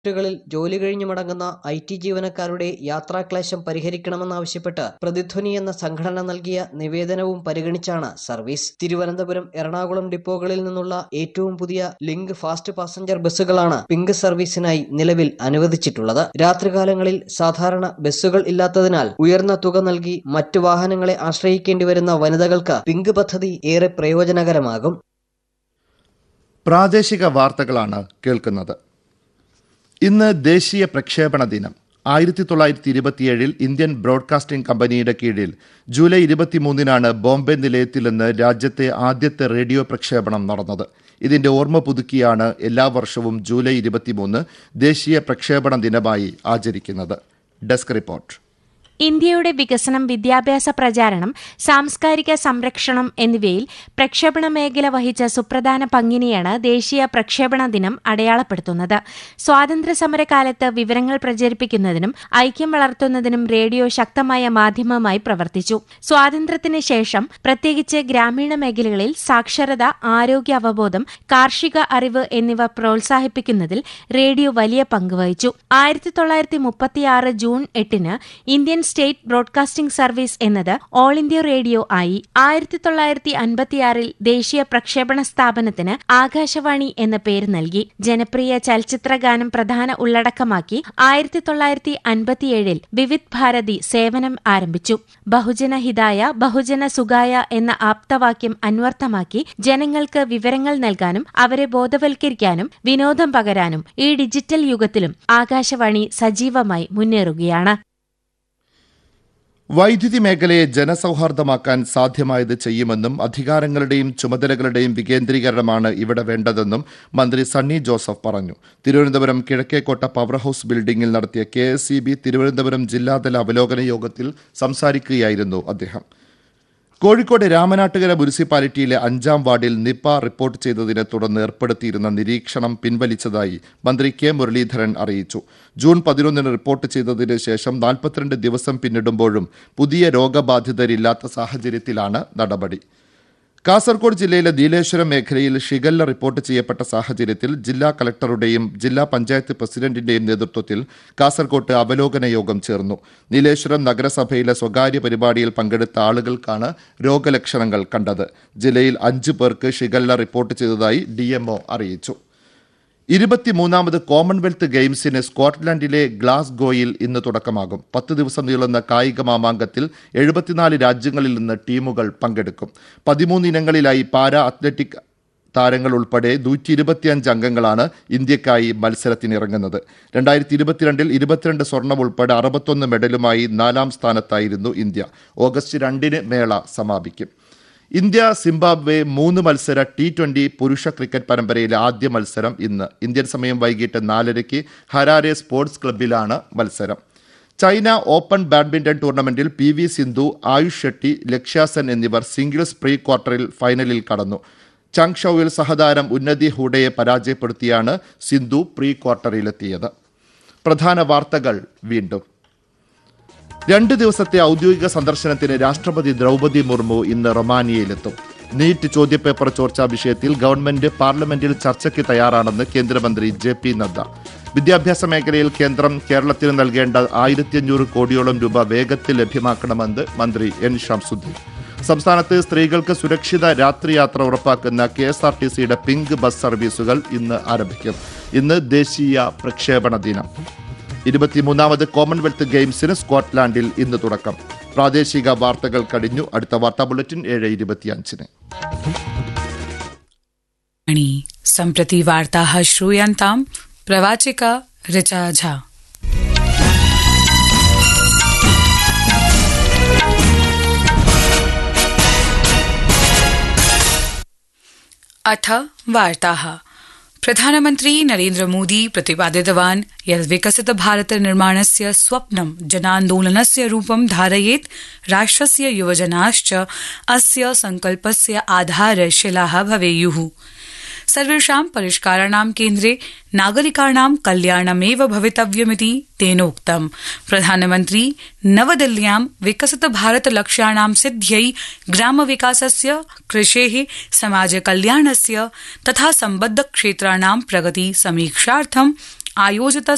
ുകളിൽ ജോലി കഴിഞ്ഞു മടങ്ങുന്ന ഐ ടി ജീവനക്കാരുടെ യാത്രാക്ലേശം പരിഹരിക്കണമെന്നാവശ്യപ്പെട്ട് പ്രതിധ്വനി എന്ന സംഘടന നൽകിയ നിവേദനവും പരിഗണിച്ചാണ് സർവീസ് തിരുവനന്തപുരം എറണാകുളം ഡിപ്പോകളിൽ നിന്നുള്ള ഏറ്റവും പുതിയ ലിങ്ക് ഫാസ്റ്റ് പാസഞ്ചർ ബസ്സുകളാണ് പിങ്ക് സർവീസിനായി നിലവിൽ അനുവദിച്ചിട്ടുള്ളത് രാത്രികാലങ്ങളിൽ സാധാരണ ബസ്സുകൾ ഇല്ലാത്തതിനാൽ ഉയർന്ന തുക നൽകി മറ്റു വാഹനങ്ങളെ ആശ്രയിക്കേണ്ടി വരുന്ന വനിതകൾക്ക് പിങ്ക് പദ്ധതി ഏറെ പ്രയോജനകരമാകും പ്രാദേശിക വാർത്തകളാണ് കേൾക്കുന്നത് ഇന്ന് ദേശീയ പ്രക്ഷേപണ ദിനം ആയിരത്തി തൊള്ളായിരത്തി ഇരുപത്തിയേഴിൽ ഇന്ത്യൻ ബ്രോഡ്കാസ്റ്റിംഗ് കമ്പനിയുടെ കീഴിൽ ജൂലൈ ഇരുപത്തിമൂന്നിനാണ് ബോംബെ നിലയത്തിൽ നിന്ന് രാജ്യത്തെ ആദ്യത്തെ റേഡിയോ പ്രക്ഷേപണം നടന്നത് ഇതിന്റെ ഓർമ്മ പുതുക്കിയാണ് എല്ലാ വർഷവും ജൂലൈ ഇരുപത്തിമൂന്ന് ദേശീയ പ്രക്ഷേപണ ദിനമായി ആചരിക്കുന്നത് ഡെസ്ക് റിപ്പോർട്ട് ഇന്ത്യയുടെ വികസനം വിദ്യാഭ്യാസ പ്രചാരണം സാംസ്കാരിക സംരക്ഷണം എന്നിവയിൽ പ്രക്ഷേപണ മേഖല വഹിച്ച സുപ്രധാന പങ്കിനെയാണ് ദേശീയ പ്രക്ഷേപണ ദിനം അടയാളപ്പെടുത്തുന്നത് സ്വാതന്ത്ര്യ സമരകാലത്ത് വിവരങ്ങൾ പ്രചരിപ്പിക്കുന്നതിനും ഐക്യം വളർത്തുന്നതിനും റേഡിയോ ശക്തമായ മാധ്യമമായി പ്രവർത്തിച്ചു സ്വാതന്ത്ര്യത്തിന് ശേഷം പ്രത്യേകിച്ച് ഗ്രാമീണ മേഖലകളിൽ സാക്ഷരത ആരോഗ്യ അവബോധം കാർഷിക അറിവ് എന്നിവ പ്രോത്സാഹിപ്പിക്കുന്നതിൽ റേഡിയോ വലിയ പങ്ക് വഹിച്ചു ആയിരത്തി തൊള്ളായിരത്തി മുപ്പത്തിയാറ് ജൂൺ എട്ടിന് ഇന്ത്യൻ സ്റ്റേറ്റ് ബ്രോഡ്കാസ്റ്റിംഗ് സർവീസ് എന്നത് ഓൾ ഇന്ത്യ റേഡിയോ ആയി ആയിരത്തി തൊള്ളായിരത്തി അൻപത്തിയാറിൽ ദേശീയ പ്രക്ഷേപണ സ്ഥാപനത്തിന് ആകാശവാണി എന്ന പേര് നൽകി ജനപ്രിയ ചലച്ചിത്ര ഗാനം പ്രധാന ഉള്ളടക്കമാക്കി ആയിരത്തി തൊള്ളായിരത്തി അൻപത്തിയേഴിൽ വിവിധ് ഭാരതി സേവനം ആരംഭിച്ചു ബഹുജന ഹിതായ ബഹുജന സുഖായ എന്ന ആപ്തവാക്യം അന്വർത്ഥമാക്കി ജനങ്ങൾക്ക് വിവരങ്ങൾ നൽകാനും അവരെ ബോധവൽക്കരിക്കാനും വിനോദം പകരാനും ഈ ഡിജിറ്റൽ യുഗത്തിലും ആകാശവാണി സജീവമായി മുന്നേറുകയാണ് വൈദ്യുതി മേഖലയെ ജനസൌഹാർദ്ദമാക്കാൻ സാധ്യമായത് ചെയ്യുമെന്നും അധികാരങ്ങളുടെയും ചുമതലകളുടെയും വികേന്ദ്രീകരണമാണ് ഇവിടെ വേണ്ടതെന്നും മന്ത്രി സണ്ണി ജോസഫ് പറഞ്ഞു തിരുവനന്തപുരം കിഴക്കേക്കോട്ട പവർ ഹൌസ് ബിൽഡിംഗിൽ നടത്തിയ കെ തിരുവനന്തപുരം ജില്ലാതല അവലോകന യോഗത്തിൽ സംസാരിക്കുകയായിരുന്നു അദ്ദേഹം കോഴിക്കോട് രാമനാട്ടുകര മുനിസിപ്പാലിറ്റിയിലെ അഞ്ചാം വാർഡിൽ നിപ റിപ്പോർട്ട് ചെയ്തതിനെ തുടർന്ന് ഏർപ്പെടുത്തിയിരുന്ന നിരീക്ഷണം പിൻവലിച്ചതായി മന്ത്രി കെ മുരളീധരൻ അറിയിച്ചു ജൂൺ പതിനൊന്നിന് റിപ്പോർട്ട് ചെയ്തതിന് ശേഷം നാൽപ്പത്തിരണ്ട് ദിവസം പിന്നിടുമ്പോഴും പുതിയ രോഗബാധിതരില്ലാത്ത സാഹചര്യത്തിലാണ് നടപടി കാസർഗോഡ് ജില്ലയിലെ നീലേശ്വരം മേഖലയിൽ ഷിഗല്ല റിപ്പോർട്ട് ചെയ്യപ്പെട്ട സാഹചര്യത്തിൽ ജില്ലാ കളക്ടറുടെയും ജില്ലാ പഞ്ചായത്ത് പ്രസിഡന്റിന്റെയും നേതൃത്വത്തിൽ കാസർകോട്ട് അവലോകന യോഗം ചേർന്നു നീലേശ്വരം നഗരസഭയിലെ സ്വകാര്യ പരിപാടിയിൽ പങ്കെടുത്ത ആളുകൾക്കാണ് രോഗലക്ഷണങ്ങൾ കണ്ടത് ജില്ലയിൽ അഞ്ചു പേർക്ക് ഷിഗല്ല റിപ്പോർട്ട് ചെയ്തതായി ഡിഎംഒ അറിയിച്ചു ഇരുപത്തിമൂന്നാമത് കോമൺവെൽത്ത് ഗെയിംസിന് സ്കോട്ട്ലൻഡിലെ ഗ്ലാസ്ഗോയിൽ ഇന്ന് തുടക്കമാകും പത്ത് ദിവസം നീളുന്ന കായിക മാമാങ്കത്തിൽ എഴുപത്തിനാല് രാജ്യങ്ങളിൽ നിന്ന് ടീമുകൾ പങ്കെടുക്കും പതിമൂന്ന് ഇനങ്ങളിലായി പാരാ അത്ലറ്റിക് താരങ്ങൾ ഉൾപ്പെടെ നൂറ്റി ഇരുപത്തിയഞ്ച് അംഗങ്ങളാണ് ഇന്ത്യക്കായി മത്സരത്തിനിറങ്ങുന്നത് രണ്ടായിരത്തി ഇരുപത്തിരണ്ടിൽ ഇരുപത്തിരണ്ട് സ്വർണം ഉൾപ്പെടെ അറുപത്തൊന്ന് മെഡലുമായി നാലാം സ്ഥാനത്തായിരുന്നു ഇന്ത്യ ഓഗസ്റ്റ് രണ്ടിന് മേള സമാപിക്കും ഇന്ത്യ സിംബാബ്വെ മൂന്ന് മത്സര ടി ട്വന്റി പുരുഷ ക്രിക്കറ്റ് പരമ്പരയിലെ ആദ്യ മത്സരം ഇന്ന് ഇന്ത്യൻ സമയം വൈകിട്ട് നാലരയ്ക്ക് ഹരാരെ സ്പോർട്സ് ക്ലബിലാണ് മത്സരം ചൈന ഓപ്പൺ ബാഡ്മിന്റൺ ടൂർണമെന്റിൽ പി വി സിന്ധു ആയുഷ് ഷെട്ടി ലക്ഷ്യാസൻ എന്നിവർ സിംഗിൾസ് പ്രീ ക്വാർട്ടറിൽ ഫൈനലിൽ കടന്നു ചാങ്ഷൌവിൽ സഹതാരം ഉന്നതി ഹൂഡയെ പരാജയപ്പെടുത്തിയാണ് സിന്ധു പ്രീ ക്വാർട്ടറിലെത്തിയത് പ്രധാന വാർത്തകൾ വീണ്ടും രണ്ട് ദിവസത്തെ ഔദ്യോഗിക സന്ദർശനത്തിന് രാഷ്ട്രപതി ദ്രൗപദി മുർമു ഇന്ന് റൊമാനിയയിലെത്തും നീറ്റ് ചോദ്യപേപ്പർ ചോർച്ചാ വിഷയത്തിൽ ഗവൺമെന്റ് പാർലമെന്റിൽ ചർച്ചയ്ക്ക് തയ്യാറാണെന്ന് കേന്ദ്രമന്ത്രി ജെ പി നദ്ദ വിദ്യാഭ്യാസ മേഖലയിൽ കേന്ദ്രം കേരളത്തിന് നൽകേണ്ട ആയിരത്തി അഞ്ഞൂറ് കോടിയോളം രൂപ വേഗത്തിൽ ലഭ്യമാക്കണമെന്ന് മന്ത്രി എൻ ഷംസുദ്ദീൻ സംസ്ഥാനത്ത് സ്ത്രീകൾക്ക് സുരക്ഷിത രാത്രിയാത്ര ഉറപ്പാക്കുന്ന കെ എസ് ആർ ടി സിയുടെ പിങ്ക് ബസ് സർവീസുകൾ ഇന്ന് ആരംഭിക്കും ഇന്ന് ദേശീയ പ്രക്ഷേപണ ദിനം ഇരുപത്തിമൂന്നാമത് കോമൺവെൽത്ത് ഗെയിംസിന് സ്കോട്ട്ലാൻഡിൽ ഇന്ന് തുടക്കം പ്രാദേശിക വാർത്തകൾ കഴിഞ്ഞു അടുത്ത വാർത്താ ബുള്ളറ്റിൻ ഏഴ് ഇരുപത്തിയഞ്ചിന് सम्प्रति वार्ताः श्रूयन्ताम् प्रवाचिका ऋचा झा अथ वार्ताः प्रधानमन्त्री नरेन्द्र मोदी प्रतिपादितवान् यत् विकसित भारत निर्माणस्य स्वप्नं जनान्दोलनस्य रूपं धारयेत् राष्ट्रस्य युवजनाश्च अस्य संकल्पस्य आधारशिलाः भवेयुः सर्वेषां परिष्काराणां केन्द्रे नागरिकाणां कल्याणमेव भवितव्यमिति तेनोक्तम् प्रधानमन्त्री नवदिल्ल्यां विकसित भारत लक्ष्याणां सिद्ध्यै ग्रामविकासस्य कृषेः समाजकल्याणस्य तथा सम्बद्ध क्षेत्राणां प्रगति समीक्षार्थम् आयोजित